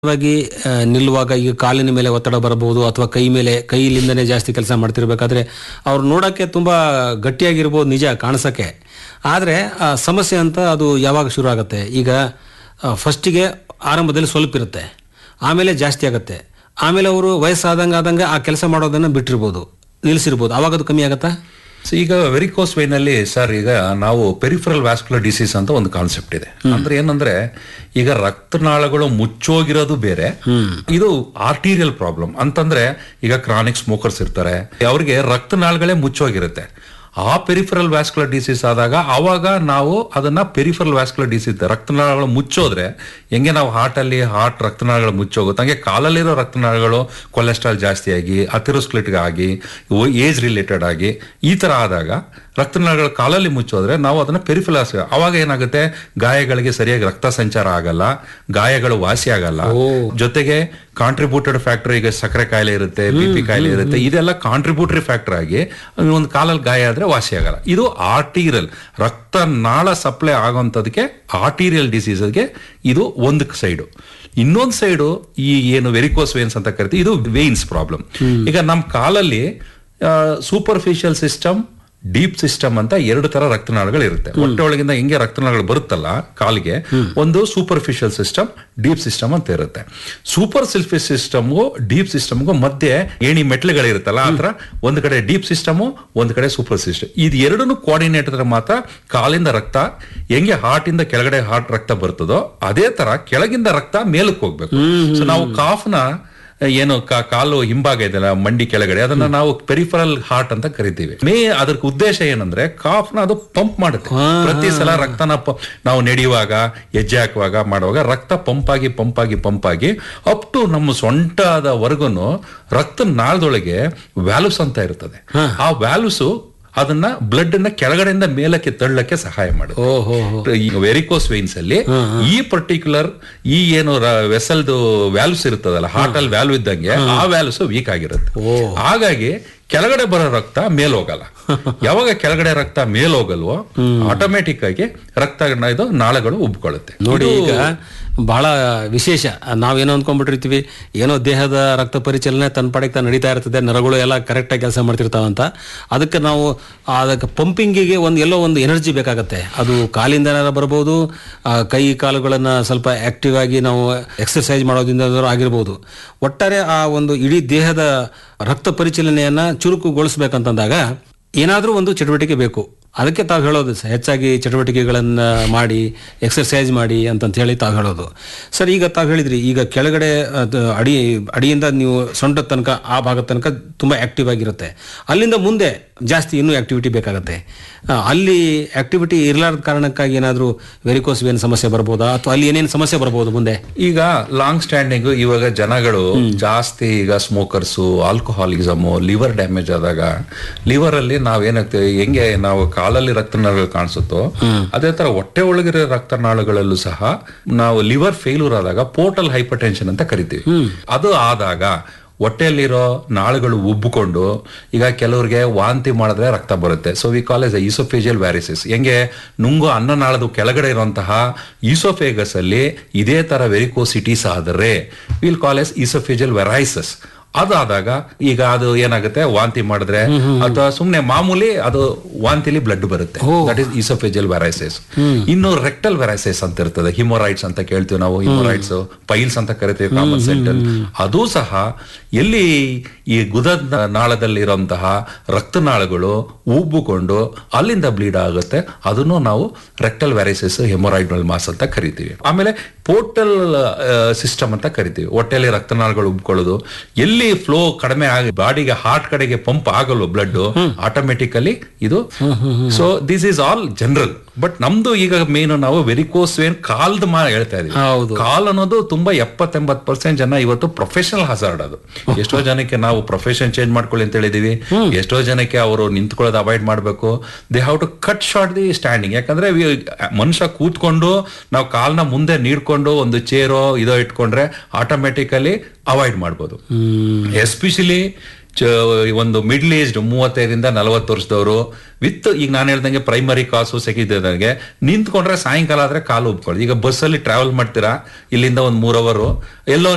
ವಾಗಿ ಆ, ನಿಲ್ಲುವಾಗ ಈಗ ಕಾಲಿನ ಮೇಲೆ ಒತ್ತಡ ಬರಬಹುದು ಅಥವಾ ಕೈ ಮೇಲೆ ಕೈಲಿಂದನೇ ಜಾಸ್ತಿ ಕೆಲಸ ಮಾಡ್ತಿರ್ಬೇಕಾದ್ರೆ ಅವ್ರು ನೋಡಕ್ಕೆ ತುಂಬಾ ಗಟ್ಟಿಯಾಗಿರ್ಬೋದು ನಿಜ ಕಾಣಿಸಕ್ಕೆ ಆದರೆ ಆ ಸಮಸ್ಯೆ ಅಂತ ಅದು ಯಾವಾಗ ಶುರು ಆಗುತ್ತೆ ಈಗ ಫಸ್ಟಿಗೆ ಆರಂಭದಲ್ಲಿ ಸ್ವಲ್ಪ ಇರುತ್ತೆ ಆಮೇಲೆ ಜಾಸ್ತಿ ಆಗುತ್ತೆ ಆಮೇಲೆ ಅವರು ವಯಸ್ಸಾದಂಗೆ ಆದಂಗೆ ಆ ಕೆಲಸ ಮಾಡೋದನ್ನು ಬಿಟ್ಟಿರ್ಬೋದು ನಿಲ್ಲಿಸಿರ್ಬೋದು ಅವಾಗ ಅದು ಕಮ್ಮಿ ಆಗತ್ತಾ So, ಈಗ ವೆರಿಕೋಸ್ ವೈನ್ ಅಲ್ಲಿ ಸರ್ ಈಗ ನಾವು ಪೆರಿಫರಲ್ ವ್ಯಾಸ್ಕುಲರ್ ಡಿಸೀಸ್ ಅಂತ ಒಂದು ಕಾನ್ಸೆಪ್ಟ್ ಇದೆ ಅಂದ್ರೆ ಏನಂದ್ರೆ ಈಗ ರಕ್ತನಾಳಗಳು ಮುಚ್ಚೋಗಿರೋದು ಬೇರೆ ಇದು ಆರ್ಟೀರಿಯಲ್ ಪ್ರಾಬ್ಲಮ್ ಅಂತಂದ್ರೆ ಈಗ ಕ್ರಾನಿಕ್ ಸ್ಮೋಕರ್ಸ್ ಇರ್ತಾರೆ ಅವ್ರಿಗೆ ರಕ್ತನಾಳಗಳೇ ಮುಚ್ಚೋಗಿರುತ್ತೆ ಆ ಪೆರಿಫರಲ್ ವ್ಯಾಸ್ಕುಲರ್ ಡಿಸೀಸ್ ಆದಾಗ ಆವಾಗ ನಾವು ಅದನ್ನ ಪೆರಿಫರಲ್ ವ್ಯಾಸ್ಕುಲರ್ ಡಿಸೀಸ್ ರಕ್ತನಾಳಗಳು ಮುಚ್ಚೋದ್ರೆ ಹೆಂಗೆ ನಾವು ಹಾರ್ಟ್ ಅಲ್ಲಿ ಹಾರ್ಟ್ ರಕ್ತನಾಳಗಳು ಮುಚ್ಚೋಗುತ್ತೆ ಹಂಗೆ ಕಾಲಲ್ಲಿರೋ ರಕ್ತನಾಳಗಳು ಕೊಲೆಸ್ಟ್ರಾಲ್ ಜಾಸ್ತಿ ಆಗಿ ಅಥೆರೋಸ್ಕ್ಲಿಟ್ ಆಗಿ ಏಜ್ ರಿಲೇಟೆಡ್ ಆಗಿ ಈ ತರ ಆದಾಗ ರಕ್ತನಾಳಗಳ ಕಾಲಲ್ಲಿ ಮುಚ್ಚೋದ್ರೆ ನಾವು ಅದನ್ನ ಪೆರಿಫರಲ್ ಅವಾಗ ಏನಾಗುತ್ತೆ ಗಾಯಗಳಿಗೆ ಸರಿಯಾಗಿ ರಕ್ತ ಸಂಚಾರ ಆಗಲ್ಲ ಗಾಯಗಳು ವಾಸಿ ಆಗಲ್ಲ ಜೊತೆಗೆ ಕಾಂಟ್ರಿಬ್ಯೂಟೆಡ್ ಫ್ಯಾಕ್ಟರ್ ಈಗ ಸಕ್ಕರೆ ಕಾಯಿಲೆ ಇರುತ್ತೆ ಬಿ ಪಿ ಕಾಯಿಲೆ ಇರುತ್ತೆ ಇದೆಲ್ಲ ಕಾಂಟ್ರಿಬ್ಯೂಟರಿ ಫ್ಯಾಕ್ಟರ್ ಆಗಿ ಒಂದು ಕಾಲಲ್ಲಿ ಗಾಯ ಆದ್ರೆ ವಾಸಿ ಆಗಲ್ಲ ಇದು ಆರ್ಟೀರಿಯಲ್ ರಕ್ತನಾಳ ಸಪ್ಲೈ ಆಗೋಂಥದಕ್ಕೆ ಆರ್ಟೀರಿಯಲ್ ಡಿಸೀಸ್ಗೆ ಇದು ಒಂದು ಸೈಡು ಇನ್ನೊಂದು ಸೈಡು ಈ ಏನು ವೆರಿಕೋಸ್ ವೇನ್ಸ್ ಅಂತ ಕರಿತೀವಿ ಇದು ವೇನ್ಸ್ ಪ್ರಾಬ್ಲಮ್ ಈಗ ನಮ್ಮ ಕಾಲಲ್ಲಿ ಸೂಪರ್ಫಿಷಿಯಲ್ ಸಿಸ್ಟಮ್ ಡೀಪ್ ಸಿಸ್ಟಮ್ ಅಂತ ಎರಡು ತರ ರಕ್ತನಾಳಗಳು ಇರುತ್ತೆ ಹೊಟ್ಟೆ ಒಳಗಿಂದ ಹೆಂಗೆ ರಕ್ತನಾಳಗಳು ಬರುತ್ತಲ್ಲ ಕಾಲಿಗೆ ಒಂದು ಸೂಪರ್ಫಿಷಿಯಲ್ ಸಿಸ್ಟಮ್ ಡೀಪ್ ಸಿಸ್ಟಮ್ ಅಂತ ಇರುತ್ತೆ ಸೂಪರ್ ಸಿಲ್ಫಿಸ್ ಸಿಸ್ಟಮ್ಗೂ ಡೀಪ್ ಸಿಸ್ಟಮ್ಗೂ ಮಧ್ಯೆ ಏಣಿ ಮೆಟ್ಲುಗಳಿರುತ್ತಲ್ಲ ಆ ತರ ಒಂದು ಕಡೆ ಡೀಪ್ ಸಿಸ್ಟಮ್ ಒಂದು ಕಡೆ ಸೂಪರ್ ಸಿಸ್ಟಮ್ ಇದು ಎರಡನ್ನು ಕೋಆರ್ಡಿನೇಟ್ ಆದ್ರೆ ಮಾತ್ರ ಕಾಲಿಂದ ರಕ್ತ ಹೆಂಗೆ ಹಾರ್ಟ್ ಇಂದ ಕೆಳಗಡೆ ಹಾರ್ಟ್ ರಕ್ತ ಬರ್ತದೋ ಅದೇ ತರ ಕೆಳಗಿಂದ ರಕ್ತ ಮೇಲಕ್ಕೆ ಹೋಗ್ಬೇಕು ಸೊ ನಾವು ಕಾಫ್ನ ಏನು ಕಾ- ಕಾಲು ಹಿಂಭಾಗ ಇದೆಯಲ್ಲ ಮಂಡಿ ಕೆಳಗಡೆ ಅದನ್ನ ನಾವು ಪೆರಿಫರಲ್ ಹಾರ್ಟ್ ಅಂತ ಕರಿತೀವಿ ಮೇ ಅದರ ಉದ್ದೇಶ ಏನಂದ್ರೆ ಕಾಫ್ನ ಅದು ಪಂಪ್ ಮಾಡುತ್ತೆ ಪ್ರತಿ ಸಲ ರಕ್ತನ ಪ- ನಾವು ನಡೆಯುವಾಗ ಹೆಜ್ಜೆ ಹಾಕುವಾಗ ಮಾಡುವಾಗ ರಕ್ತ ಪಂಪ್ ಆಗಿ ಪಂಪ್ ಆಗಿ ಪಂಪ್ ಆಗಿ ಅಪ್ ಟು ನಮ್ಮ ಸೊಂಟದವರೆಗೂ ರಕ್ತ ನಾಳದೊಳಗೆ ವ್ಯಾಲ್ವ್ಸ್ ಅಂತ ಇರ್ತದೆ ಆ ವ್ಯಾಲ್ವ್ಸ್ ಅದನ್ನ ಬ್ಲಡ್ ಅನ್ನ ಕೆಳಗಡೆಯಿಂದ ಮೇಲಕ್ಕೆ ತಳ್ಳಕ್ಕೆ ಸಹಾಯ ಮಾಡುತ್ತೆ ಓಹೋ ಈ ವೆರಿಕೋಸ್ ವೈನ್ಸ್ ಅಲ್ಲಿ ಈ ಪರ್ಟಿಕ್ಯುಲರ್ ಈ ಏನು ವೆಸಲ್ದು ವ್ಯಾಲ್ವ್ಸ್ ಇರ್ತದಲ್ಲ ಹಾರ್ಟ್ ಅಲ್ಲಿ ವ್ಯಾಲ್ವ್ ಇದ್ದಂಗೆ ಆ ವ್ಯಾಲ್ವ್ಸ್ ವೀಕ್ ಆಗಿರುತ್ತೆ ಹಾಗಾಗಿ ಕೆಳಗಡೆ ಬರೋ ರಕ್ತ ಮೇಲ್ ಹೋಗಲ್ಲ ಯಾವಾಗ ಕೆಳಗಡೆ ರಕ್ತ ಮೇಲ್ ಹೋಗಲ್ವೋ ಆಟೋಮೆಟಿಕ್ ಆಗಿ ರಕ್ತ ಇದು ನಾಳಗಳು ಉಬ್ಕೊಳ್ಳುತ್ತೆ ನೋಡಿ ಈಗ ಬಹಳ ವಿಶೇಷ ನಾವೇನೋ ಅಂದ್ಕೊಂಡ್ಬಿಟ್ಟಿರ್ತೀವಿ ಏನೋ ದೇಹದ ರಕ್ತ ಪರಿಚಲನೆ ತನ್ನ ಪಾಡಿಗೆ ತಾನು ನಡೀತಾ ಇರ್ತದೆ ನರಗಳು ಎಲ್ಲ ಕರೆಕ್ಟಾಗಿ ಕೆಲಸ ಮಾಡ್ತಿರ್ತಾವಂತ ಅದಕ್ಕೆ ನಾವು ಅದಕ್ಕೆ ಪಂಪಿಂಗಿಗೆ ಒಂದು ಎಲ್ಲೋ ಒಂದು ಎನರ್ಜಿ ಬೇಕಾಗತ್ತೆ ಅದು ಕಾಲಿಂದ ಏನಾರ ಬರ್ಬೋದು ಆ, ಕೈ ಕಾಲುಗಳನ್ನು ಸ್ವಲ್ಪ ಆಕ್ಟಿವ್ ಆಗಿ ನಾವು ಎಕ್ಸರ್ಸೈಸ್ ಮಾಡೋದ್ರಿಂದ ಆಗಿರ್ಬೋದು ಒಟ್ಟಾರೆ ಆ ಒಂದು ಇಡೀ ದೇಹದ ರಕ್ತ ಪರಿಚಲನೆಯನ್ನ ಚುರುಕುಗೊಳಿಸ್ಬೇಕಂತಂದಾಗ ಏನಾದರೂ ಒಂದು ಚಟುವಟಿಕೆ ಬೇಕು ಅದಕ್ಕೆ ತಾವು ಹೇಳೋದು ಸ- ಹೆಚ್ಚಾಗಿ ಚಟುವಟಿಕೆಗಳನ್ನು ಮಾಡಿ ಎಕ್ಸರ್ಸೈಸ್ ಮಾಡಿ ಅಂತಂತ ಹೇಳಿ ತಾವು ಹೇಳೋದು ಸರ್ ಈಗ ತಾವು ಹೇಳಿದ್ರಿ ಈಗ ಕೆಳಗಡೆ ಅದು ಅಡಿ ಅಡಿಯಿಂದ ನೀವು ಸೊಂಟದ ತನಕ ಆ ಭಾಗದ ತನಕ ತುಂಬ ಆಕ್ಟಿವ್ ಆಗಿರುತ್ತೆ ಅಲ್ಲಿಂದ ಮುಂದೆ ಜಾಸ್ತಿ ಇನ್ನೂ ಆಕ್ಟಿವಿಟಿ ಬೇಕಾಗತ್ತೆ ಆ, ಅಲ್ಲಿ ಆಕ್ಟಿವಿಟಿ ಇರಲಾರ್ದ ಕಾರಣಕ್ಕಾಗಿ ಏನಾದರೂ ವೆರಿಕೋಸ್ ವೇನ್ ಸಮಸ್ಯೆ ಬರ್ಬೋದಾ ಅಥವಾ ಅಲ್ಲಿ ಏನೇನು ಸಮಸ್ಯೆ ಬರ್ಬೋದು ಮುಂದೆ ಈಗ ಲಾಂಗ್ ಸ್ಟ್ಯಾಂಡಿಂಗ್ ಇವಾಗ ಜನಗಳು ಜಾಸ್ತಿ ಈಗ ಸ್ಮೋಕರ್ಸು ಆಲ್ಕೋಹಾಲಿಸಮು ಲಿವರ್ ಡ್ಯಾಮೇಜ್ ಆದಾಗ ಲಿವರ್ ಅಲ್ಲಿ ನಾವೇನಾಗ್ತೇವೆ ಹೆಂಗೆ ನಾವು ಕಾಲಲ್ಲಿ ರಕ್ತನಾಳಗಳು ಕಾಣಿಸುತ್ತೋ ಅದೇ ತರ ಹೊಟ್ಟೆ ಒಳಗಿರೋ ರಕ್ತನಾಳಗಳಲ್ಲೂ ಸಹ ನಾವು ಲಿವರ್ ಫೇಲ್ಯೂರ್ ಆದಾಗ ಪೋರ್ಟಲ್ ಹೈಪರ್ ಟೆನ್ಷನ್ ಅಂತ ಕರಿತೀವಿ ಅದು ಆದಾಗ ಹೊಟ್ಟೆಯಲ್ಲಿರೋ ನಾಳುಗಳು ಉಬ್ಬಿಕೊಂಡು ಈಗ ಕೆಲವ್ರಿಗೆ ವಾಂತಿ ಮಾಡಿದ್ರೆ ರಕ್ತ ಬರುತ್ತೆ so we call as oesophageal varices ಹೆಂಗೆ ನುಂಗು ಅನ್ನನಾಳದ ಕೆಳಗಡೆ ಇರುವಂತಹ ಈಸೋಫೇಗಸ್ ಅಲ್ಲಿ ಇದೇ ತರ ವೆರಿಕೋಸಿಟೀಸ್ ಆದರೆ will call as oesophageal varices ಅದಾದಾಗ ಈಗ ಅದು ಏನಾಗುತ್ತೆ ವಾಂತಿ ಮಾಡಿದ್ರೆ ಅಥವಾ ಸುಮ್ನೆ ಮಾಮೂಲಿ ಅದು ವಾಂತಿಲಿ ಬ್ಲಡ್ ಬರುತ್ತೆ ದಟ್ ಇಸ್ ಈಸೋಫೇಜಿಯಲ್ ವ್ಯಾರೈಸಿಸ್ ಇನ್ನು ರೆಕ್ಟಲ್ ವ್ಯಾರೈಸಿಸ್ ಅಂತ ಇರ್ತದೆ ಹಿಮೋರೈಡ್ಸ್ ಅಂತ ಕೇಳ್ತೀವಿ ನಾವು ಹಿಮೋರೈಡ್ಸ್ ಪೈಲ್ಸ್ ಅಂತ ಕರಿತೀವಿ ಕಾಮನ್ ಸೆಂಟಲ್ ಅದು ಸಹ ಎಲ್ಲಿ ಈ ಗುದ ನಾಳದಲ್ಲಿರುವಂತಹ ರಕ್ತನಾಳಗಳು ಉಬ್ಬುಕೊಂಡು ಅಲ್ಲಿಂದ ಬ್ಲೀಡ್ ಆಗುತ್ತೆ ಅದನ್ನು ನಾವು ರೆಕ್ಟಲ್ ವ್ಯಾರೈಸಿಸ್ ಹೆಮೊರಾಯ್ಡಲ್ ಮಾಸ್ ಅಂತ ಕರಿತೀವಿ ಆಮೇಲೆ ಪೋರ್ಟಲ್ ಸಿಸ್ಟಮ್ ಅಂತ ಕರಿತೀವಿ ಹೊಟ್ಟೆಯಲ್ಲಿ ರಕ್ತನಾಳಗಳು ಉಬ್ಕೊಳ್ಳೋದು ಎಲ್ಲಿ ಫ್ಲೋ ಕಡಿಮೆ ಆಗಿ ಬಾಡಿಗೆ ಹಾರ್ಟ್ ಕಡೆಗೆ ಪಂಪ್ ಆಗಲ್ವ ಬ್ಲಡ್ ಆಟೋಮೆಟಿಕಲಿ ಇದು so this is all general but ನಮ್ದು ಈಗ ಮೇನ್ ನಾವು ವೆರಿಕೋಸ್ ವೇನ್ ಕಾಲ್ದ ಮಾ ಹೇಳ್ತಾ ಇದೀವಿ ಹೌದು. ಕಾಲ್ ಅನ್ನೋದು ತುಂಬಾ ಎಪ್ಪತ್ತೆಂಬತ್ ಪರ್ಸೆಂಟ್ ಜನ ಇವತ್ತು ಪ್ರೊಫೆಷನಲ್ ಹಜಾರ್ಡ್ ಅದು ಎಷ್ಟೋ ಜನಕ್ಕೆ ನಾವು ಪ್ರೊಫೆಷನ್ ಚೇಂಜ್ ಮಾಡ್ಕೊಳ್ಳಿ ಅಂತ ಹೇಳಿದೀವಿ ಎಷ್ಟೋ ಜನಕ್ಕೆ ಅವರು ನಿಂತ್ಕೊಳ್ಳೋದು ಅವಾಯ್ಡ್ ಮಾಡಬೇಕು they have to cut short the standing ಯಾಕಂದ್ರೆ we- ಮನುಷ್ಯ ಕೂತ್ಕೊಂಡು ನಾವು ಕಾಲ್ನ ಮುಂದೆ ನೀಡ್ಕೊಂಡು ಒಂದು ಚೇರೋ ಇದೋ ಇಟ್ಕೊಂಡ್ರೆ ಆಟೋಮೆಟಿಕಲಿ ಅವಾಯ್ಡ್ ಮಾಡ್ಬೋದು ಎಸ್ಪೆಷಲಿ ಒಂದು ಮಿಡ್ಲ್ ಏಜ್ಡ್ ಮೂವತ್ತೈದರಿಂದ ನಲವತ್ತು ವರ್ಷದವರು ವಿತ್ ಈಗ ನಾನು ಹೇಳ್ದಂಗೆ ಪ್ರೈಮರಿ ಕಾಸು ಸೆಕೆಂಡರಿಗೆ ನಿಂತ್ಕೊಂಡ್ರೆ ಸಾಯಂಕಾಲ ಆದ್ರೆ ಕಾಲು ಉಬ್ಕೊಳ್ಳಿ ಈಗ ಬಸ್ಸಲ್ಲಿ ಟ್ರಾವೆಲ್ ಮಾಡ್ತೀರಾ ಇಲ್ಲಿಂದ ಒಂದು ಮೂರ್ ಅವರು ಎಲ್ಲೋ